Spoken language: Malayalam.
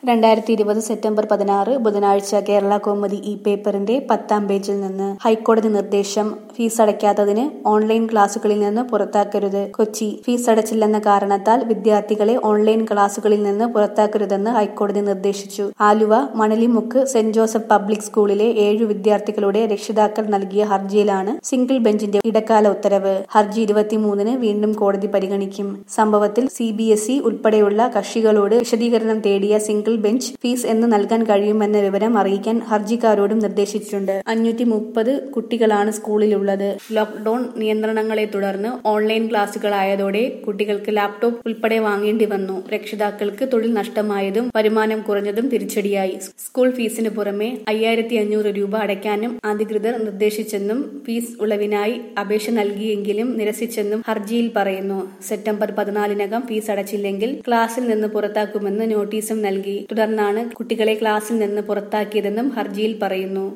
രണ്ടായിരത്തി ഇരുപത് സെപ്റ്റംബർ പതിനാറ് ബുധനാഴ്ച കേരള കൗമുദി ഈ പേപ്പറിന്റെ പത്താം പേജിൽ നിന്ന് ഹൈക്കോടതി നിർദ്ദേശം ഫീസ് അടയ്ക്കാത്തതിന് ഓൺലൈൻ ക്ലാസുകളിൽ നിന്ന് പുറത്താക്കരുത് കൊച്ചി ഫീസ് അടച്ചില്ലെന്ന കാരണത്താൽ വിദ്യാർത്ഥികളെ ഓൺലൈൻ ക്ലാസുകളിൽ നിന്ന് പുറത്താക്കരുതെന്ന് ഹൈക്കോടതി നിർദ്ദേശിച്ചു Aluva Manalimukku Saint Joseph public സ്കൂളിലെ ഏഴു വിദ്യാർത്ഥികളുടെ രക്ഷിതാക്കൾ നൽകിയ ഹർജിയിലാണ് സിംഗിൾ ബെഞ്ചിന്റെ ഇടക്കാല ഉത്തരവ് ഹർജി ഇരുപത്തിമൂന്നിന് വീണ്ടും കോടതി പരിഗണിക്കും സംഭവത്തിൽ സി ബി എസ് ഇ ഉൾപ്പെടെയുള്ള കക്ഷികളോട് വിശദീകരണം തേടിയ സിംഗിൾ ബെഞ്ച് ഫീസ് എന്ന് നൽകാൻ കഴിയുമെന്ന വിവരം അറിയിക്കാൻ ഹർജിക്കാരോടും നിർദ്ദേശിച്ചിട്ടുണ്ട് അഞ്ഞൂറ്റി മുപ്പത് കുട്ടികളാണ് സ്കൂളിലുള്ളത് ലോക്ഡൌൺ നിയന്ത്രണങ്ങളെ തുടർന്ന് ഓൺലൈൻ ക്ലാസുകളായതോടെ കുട്ടികൾക്ക് ലാപ്ടോപ്പ് ഉൾപ്പെടെ വാങ്ങേണ്ടി വന്നു രക്ഷിതാക്കൾക്ക് തൊഴിൽ നഷ്ടമായതും വരുമാനം കുറഞ്ഞതും തിരിച്ചടിയായി സ്കൂൾ ഫീസിന് പുറമെ അയ്യായിരത്തി അഞ്ഞൂറ് രൂപ അടയ്ക്കാനും അധികൃതർ നിർദ്ദേശിച്ചെന്നും ഫീസ് ഉളവിനായി അപേക്ഷ നൽകിയെങ്കിലും നിരസിച്ചെന്നും ഹർജിയിൽ പറയുന്നു സെപ്റ്റംബർ പതിനാലിനകം ഫീസ് അടച്ചില്ലെങ്കിൽ ക്ലാസ്സിൽ നിന്ന് പുറത്താക്കുമെന്ന് നോട്ടീസും നൽകി തുടർന്നാണ് കുട്ടികളെ ക്ലാസ്സിൽ നിന്ന് പുറത്താക്കിയതെന്നും ഹർജിയിൽ പറയുന്നു